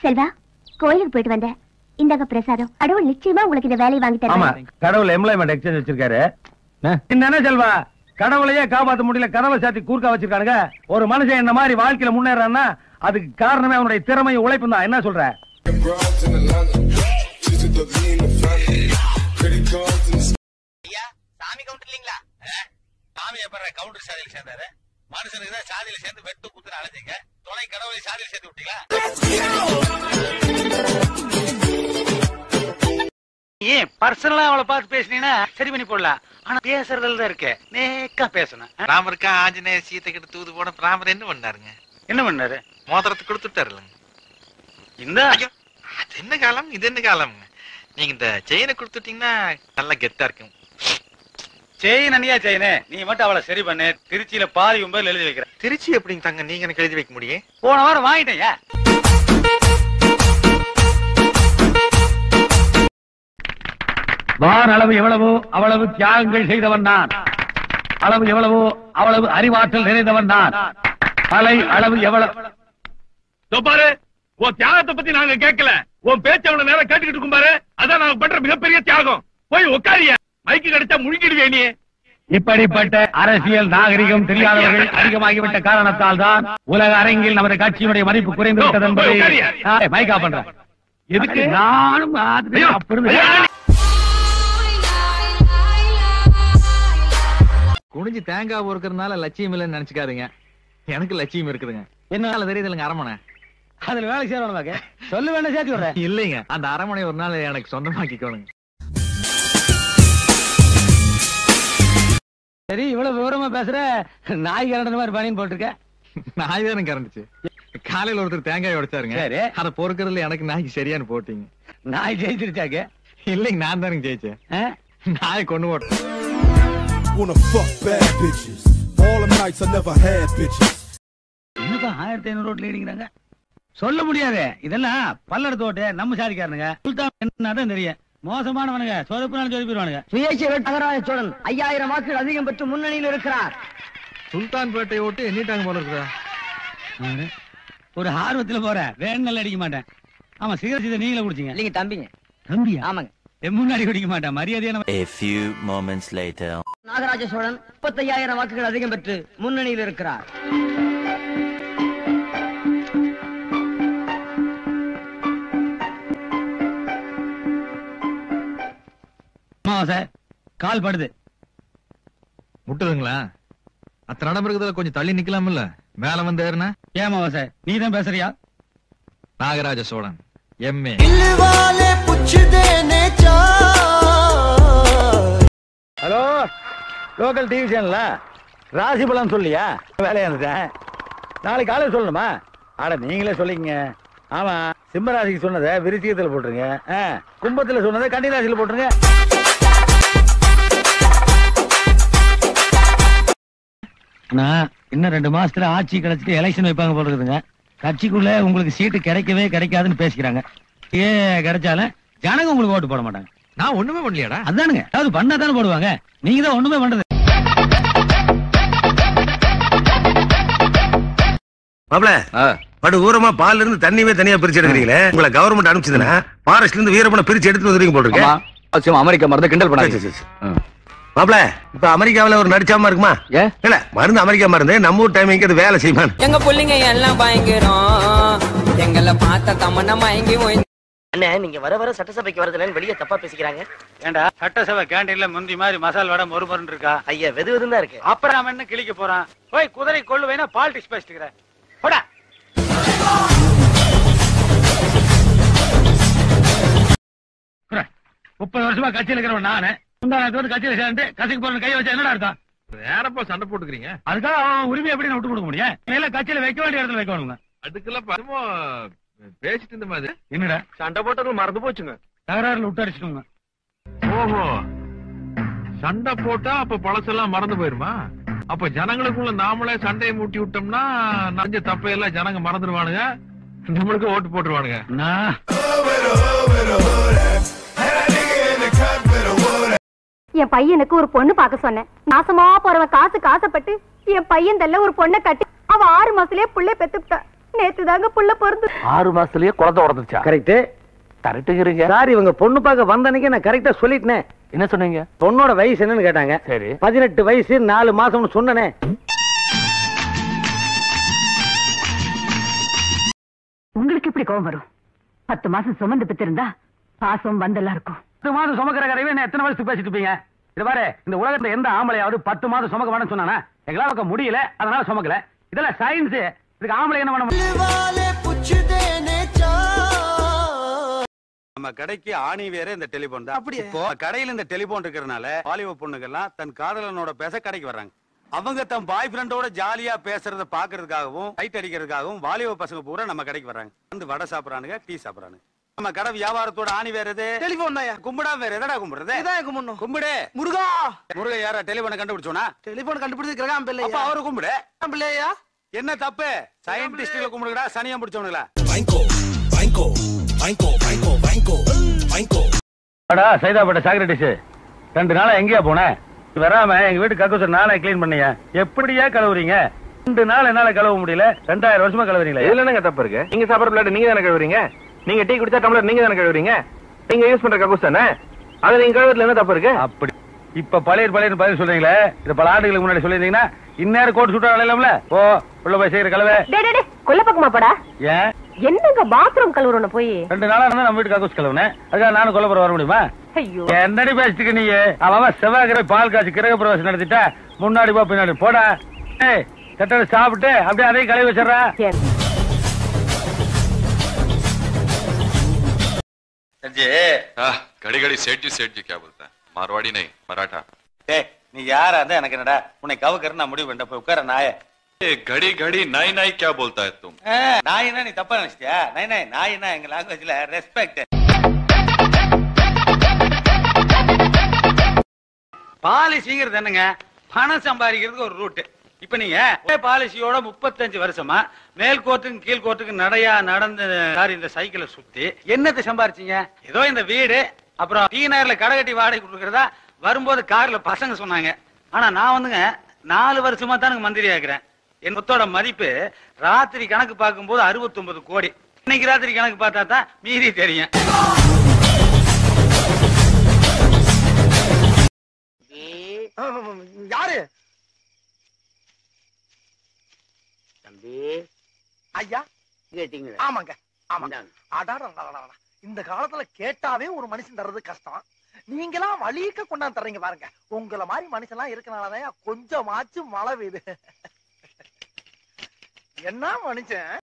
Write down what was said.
செல்வா கோயிலுக்கு போயிட்டு வந்தேன் இந்தாங்க பிரசாதம் கடவுள் நிச்சயமா உங்களுக்கு இந்த வேலையை வாங்கி ஆமா தருவாங்க கடவுள் எம்ப்ளாய்மெண்ட் எக்ஸ்சேஞ்ச் வச்சிருக்காரு என்ன செல்வா கடவுளையே காப்பாத்த முடியல கதவை சாத்தி கூர்க்கா வச்சிருக்கானுங்க ஒரு மனுஷன் இந்த மாதிரி வாழ்க்கையில முன்னேறான்னா அதுக்கு காரணமே அவனுடைய திறமை உழைப்பும் தான் என்ன சொல்ற சாமி கவுண்டர் இல்லீங்களா சாமி எப்பற கவுண்டர் சாதியில் சேர்ந்தாரு மனுஷனுக்கு தான் சாதியில சேர்ந்து வெட்டு குத்துன அழைச்சிங்க துணை கடவுளை சாதியில் சேர்த்து விட்டீங்களா ஏன் பர்சனலா அவளை பார்த்து பேசினீங்கன்னா சரி பண்ணி போடலாம் ஆனா பேசுறதுல தான் இருக்கு நேக்கா பேசணும் ராமருக்கா ஆஞ்சநேயர் சீத்தை கிட்ட தூது போன ராமர் என்ன பண்ணாருங்க என்ன பண்ணாரு மோதிரத்தை கொடுத்துட்டாருலங்க இந்த ஐயோ அது என்ன காலம் இது என்ன காலம்ங்க நீங்க இந்த செயினை கொடுத்துட்டீங்கன்னா நல்லா கெத்தா இருக்கும் செயின் அண்ணியா செயினே நீ மட்டும் அவளை சரி பண்ணு திருச்சியில பாதி ஒன்பதுல எழுதி வைக்கிற திருச்சி எப்படிங்க தங்க நீங்க எனக்கு எழுதி வைக்க முடியும் போன வாரம் வாங்கிட்டேன் வான் அளவு எவ்வளவோ அவ்வளவு தியாகங்கள் செய்தவன் நான் அளவு எவ்வளவோ அவ்வளவு அறிவாற்றல் நிறைந்தவன் நான் அலை அளவு எவ்வளவு பாரு உன் தியாகத்தை பத்தி நாங்க கேட்கல உன் பேச்ச அவன நேரம் கேட்டுக்கிட்டு இருக்கும் பாரு அதான் நாங்க பண்ற மிகப்பெரிய தியாகம் போய் உட்காரிய மைக்கு கிடைச்சா முழுங்கிடுவே நீ இப்படிப்பட்ட அரசியல் நாகரிகம் தெரியாதவர்கள் அதிகமாகிவிட்ட காரணத்தால் தான் உலக அரங்கில் நமது கட்சியினுடைய மதிப்பு குறைந்து விட்டது என்பதை மைக்கா பண்றேன் எதுக்கு நானும் அப்படி குனிஞ்சு தேங்காய் பொறுக்கிறதுனால லட்சியம் இல்லைன்னு நினைச்சுக்காதீங்க எனக்கு லட்சியம் இருக்குதுங்க என்னால தெரியுதுங்க அரமனை அதுல வேலை செய்யறவங்க சொல்ல வேண்டாம் சேர்த்து விடுறேன் இல்லைங்க அந்த அரமனை ஒரு நாள் எனக்கு சொந்தமாக்கிக்கோணுங்க சரி இவ்வளவு விவரமா பேசுற நாய் கரண்ட மாதிரி பனியன் போட்டிருக்க நாய் தானே கறந்துச்சு காலையில ஒருத்தர் தேங்காய் உடைச்சாருங்க சரி. அத பொறுக்கிறதுல எனக்கு நாய்க்கு சரியானு போட்டீங்க நாய் ஜெயிச்சிருச்சாக்க இல்லைங்க நான் தானுங்க ஜெயிச்சேன் நாயை கொண்டு போட்டேன் Wanna fuck bad bitches. All them nights I never had bitches. இன்னும் ஆயிரத்தி ஐநூறு ரோட்ல இடிக்கிறாங்க சொல்ல முடியாது இதெல்லாம் பல்லடத்து ஓட்டு நம்ம சாதிக்காரனுங்க சுல்தான் என்னதான் தெரியும் மோசமானவனுங்க சொதப்புனாலும் சொதப்பிடுவானுங்க சுயேட்சை நகராய சோழன் ஐயாயிரம் வாக்குகள் அதிகம் பெற்று முன்னணியில் இருக்கிறார் சுல்தான்பேட்டை ஓட்டு எண்ணிட்டாங்க போல இருக்குதா ஆறு. ஒரு ஆர்வத்துல போறேன் வேணும்னு அடிக்க மாட்டேன் ஆமா சிகரெட் இதை நீங்களே குடிச்சீங்க இல்லைங்க தம்பிங்க தம்பியா ஆமாங்க என் முன்னாடி குடிக்க மாட்டேன் மரியாதையான A few moments later. Nagaraj Cholan முப்பத்தையாயிரம் வாக்குகள் அதிகம் பெற்று முன்னணியில் இருக்கிறார் அமாவாசை கால் படுது முட்டுதுங்களா அத்தனை இடம் இருக்குதுல கொஞ்சம் தள்ளி நிக்கலாம்ல மேல வந்து ஏறுனா ஏன் அமாவாசை நீ தான் பேசுறியா Nagaraja Cholan MA hello local TV சேனல்ல ராசி பலன் சொல்லியா வேலையா இருந்தேன் நாளைக்கு காலையில் சொல்லணுமா அட நீங்களே சொல்லிக்கங்க ஆமா சிம்ம ராசிக்கு சொன்னதை விருச்சிகத்தில் போட்டுருங்க ஆ, கும்பத்துல சொன்னதை கன்னி ராசியில் போட்டுருங்க நான் இன்னும் ரெண்டு மாசத்துல ஆட்சி கிடைச்சிட்டு எலெக்ஷன் வைப்பாங்க போல இருக்குதுங்க கட்சிக்குள்ள உங்களுக்கு சீட்டு கிடைக்கவே கிடைக்காதுன்னு பேசிக்கிறாங்க ஏ கிடைச்சாலும் ஜனங்க உங்களுக்கு ஓட்டு போட மாட்டாங்க நான் ஒண்ணுமே பண்ணலையாடா அதானுங்க அதாவது பண்ணா தானே போடுவாங்க நீங்க தான் ஒண்ணுமே பண்றது மாப்ள படு ஊரமா பால்ல இருந்து தண்ணியவே தனியா பிரிச்சு எடுக்கிறீங்களே உங்களை கவர்மெண்ட் அனுப்பிச்சதுன்னா ஃபாரஸ்ட்ல இருந்து வீரப்பனை பிரிச்சு எடுத்து வந்துருங்க போட்டிருக்கேன் அமெரிக்கா மருந்து கிண்டல் சரி, சரி, சரி. மாப்ள இப்ப அமெரிக்காவுல ஒரு நடிச்சாம இருக்குமா இல்ல மருந்து அமெரிக்கா மருந்து நம்ம ஊர் டைமிங் அது வேலை செய்யுமா எங்க புள்ளைங்க எல்லாம் பயங்கரம் எங்களை பார்த்த தமன்னா மயங்கி போய் அண்ணே நீங்க வர வர சட்டசபைக்கு வரதுலன்னு வெளியே தப்பா பேசிக்கிறாங்க ஏண்டா சட்டசபை கேண்டீன்ல முந்தி மாதிரி மசால் வடை மொறு மொறுன்னு இருக்கா ஐயா வெது வெதுன்னு தான் இருக்கு அப்புறம் அவன் என்ன கிழிக்க போறான் போய் குதிரை கொள்ளு வேணா பாலிடிக்ஸ் பேசிட்டு போடா முப்பது வருஷமா கட்சியில் இருக்கிறவன் நானு முந்தானத்து வந்து கட்சியில சேர்ந்து கட்சிக்கு போற கை வச்சா என்னடா அர்த்தம் வேறப்பா சண்டை போட்டுக்கிறீங்க அதுக்காக அவன் உரிமை எப்படி நான் விட்டு கொடுக்க முடியும் எல்லாம் கட்சியில வைக்க வேண்டிய இடத்துல வைக்கணுங்க அதுக்கெல்லாம் பரமோ பேசிட்டு இருந்த மாதிரி என்னடா சண்டை போட்டது மறந்து போச்சுங்க தகராறுல விட்டு அடிச்சுக்கோங்க ஓஹோ சண்டை போட்டா அப்ப பழசெல்லாம் மறந்து போயிருமா அப்ப ஜனங்களுக்குள்ள நாமளே சண்டையை மூட்டி விட்டோம்னா நஞ்ச தப்பையெல்லாம் ஜனங்க மறந்துடுவானுங்க நம்மளுக்கு ஓட்டு போட்டுருவானுங்க நான் என் பையனுக்கு ஒரு பொண்ணு பார்க்க சொன்னேன் நாசமா போறவன் காசு காசப்பட்டு என் பையன் தல்ல ஒரு பொண்ணை கட்டி அவ ஆறு மாசத்துலயே புள்ளை பெத்துட்டா நேத்து தாங்க புள்ள பிறந்து ஆறு மாசத்துலயே குழந்தை உடந்துச்சா கரெக்ட் கரெக்டுங்கிறீங்க சார் இவங்க பொண்ணு பார்க்க வந்த அன்னைக்கு நான் கரெக்டா சொல்லிட்டேன் என்ன சொன்னீங்க பொண்ணோட வயசு என்னன்னு கேட்டாங்க சரி பதினெட்டு வயசு நாலு மாசம்னு சொன்னனே உங்களுக்கு எப்படி கோவம் வரும் பத்து மாசம் சுமந்து பெற்றிருந்தா பாசம் வந்தெல்லாம் இருக்கும் பத்து மாதம் சுமக்கிற கதையை என்ன எத்தனை வருஷத்துக்கு பேசிட்டு இருப்பீங்க இது பாரு இந்த உலகத்துல எந்த ஆம்பளையாவது பத்து மாதம் சுமக்க வேணும்னு சொன்னானா எங்களால வைக்க முடியல அதனால சுமக்கல இதெல்லாம் சயின்ஸ் இதுக்கு ஆம்பளை என்ன பண்ண நம்ம கடைக்கு ஆணி வேற இந்த டெலிபோன் தான் அப்படியே? இப்போ கடையில இந்த டெலிபோன் இருக்கிறனால வாலிப பொண்ணுங்கெல்லாம் தன் காதலனோட பேச கடைக்கு வர்றாங்க அவங்க தன் பாய் ஃப்ரெண்டோட ஜாலியா பேசுறத பாக்குறதுக்காகவும் லைட் அடிக்கிறதுக்காகவும் வாலிப பசங்க பூரா நம்ம கடைக்கு வர்றாங்க வந்து வடை சாப்பிடறானுங்க டீ சாப்பிடறானுங்க நம்ம கடை வியாபாரத்தோட ஆணி வேற எது டெலிபோன் தான் கும்பிடா வேற எதடா கும்பிடுறது இதான் கும்பிடணும் கும்பிடு முருகா முருக யாரா டெலிபோனை கண்டுபிடிச்சோனா டெலிபோன் கண்டுபிடிச்சது கிரகாம் அப்ப பிள்ளை அவரு கும்பிடு பிள்ளையா என்ன தப்பு சயின்டிஸ்ட்ல கும்பிடுங்கடா சனியம் பிடிச்சவனுங்களா அடா சைதாப்பேட்டை சாக்ரட்டிஸ் ரெண்டு நாளா எங்கேயா போனேன் வராம எங்க வீட்டு கக்கூசர் நானே க்ளீன் பண்ணியா எப்படியா கழுவுறீங்க ரெண்டு நாள் என்னால கழுவ முடியல ரெண்டாயிரம் வருஷமா கழுவுறீங்களா இதுல என்னங்க தப்பு இருக்கு நீங்க சாப்பிடுற பிளேட் நீங்க தானே கழுவுறீங்க நீங்க டீ குடிச்சா டம்ளர் நீங்க தானே கழுவுறீங்க நீங்க யூஸ் பண்ற கக்கூஸ் தானே அதை நீங்க கழுவுறதுல என்ன தப்பு இருக்கு அப்படி இப்ப பழையர் பழையர் பதில் சொல்றீங்களே இது பல ஆண்டுகளுக்கு முன்னாடி சொல்லியிருந்தீங்கன்னா இந்நேரம் கோட் சுட்டா அலையலாம்ல ஓ உள்ள போய் செய்யற கலவை கொல்ல பக்கமா போடா ஏன் என்னங்க பாத்ரூம் கழுவுறோம் போய் ரெண்டு நாளா இருந்தா நம்ம வீட்டு கக்கூஸ் கழுவுனேன் அதுக்காக நானும் கொல்லப்புறம் வர முடியுமா ஐயோ என்னடி பேசிட்டு நீ அவன் செவ்வாய்க்கிற பால் காய்ச்சி கிரக பிரவேசம் நடத்திட்டா முன்னாடி போ பின்னாடி போடா ஏய் கட்டட சாப்பிட்டு அப்படியே அதையும் கழுவி வச்சிடறா சரி घड़ी घड़ी सेठ जी सेठ जी क्या बोलता है मारवाड़ी नहीं मराठा டேய் நீ யாரா இருந்தா எனக்கு என்னடா உன்னை கவுக்கறன்னு நான் முடிவு பண்ண போய் உட்கார நாய ये घड़ी घड़ी नाई नाई क्या बोलता है तुम நாயினா நீ தப்பா நினைச்சிட்டியா நாய் நாய் நாயினா எங்க லாங்குவேஜ்ல ரெஸ்பெக்ட் பாலிசிங்கிறது என்னங்க பணம் சம்பாதிக்கிறதுக்கு ஒரு ரூட் இப்ப நீங்க ஒரே பாலிசியோட முப்பத்தஞ்சு வருஷமா மேல் கோர்ட்டுக்கு கீழ் கோர்ட்டுக்கு நடையா நடந்த சாரி இந்த சைக்கிளை சுத்தி என்னத்தை சம்பாரிச்சீங்க ஏதோ இந்த வீடு அப்புறம் டீ நகர்ல கடை கட்டி வாடகை கொடுக்கறதா வரும்போது கார்ல பசங்க சொன்னாங்க ஆனா நான் வந்துங்க நாலு வருஷமா தான் மந்திரி ஆகிறேன் என் சொத்தோட மதிப்பு ராத்திரி கணக்கு பார்க்கும்போது 69 கோடி இன்னைக்கு ராத்திரி கணக்கு பார்த்தா தான் மீதி தெரியும் யாரு தம்பி ஐயா கேட்டீங்களா ஆமாங்க ஆமாங்க அடாடா, அடாடா, அடாடா. இந்த காலத்துல கேட்டாவே ஒரு மனுஷன் தர்றது கஷ்டம் நீங்களாம் வழிக்க கொண்டாந்து தர்றீங்க பாருங்க உங்களை மாதிரி மனுஷன்லாம் இருக்கனாலதான் கொஞ்சமாச்சும் மழை பெய்யுது என்ன மனுஷன்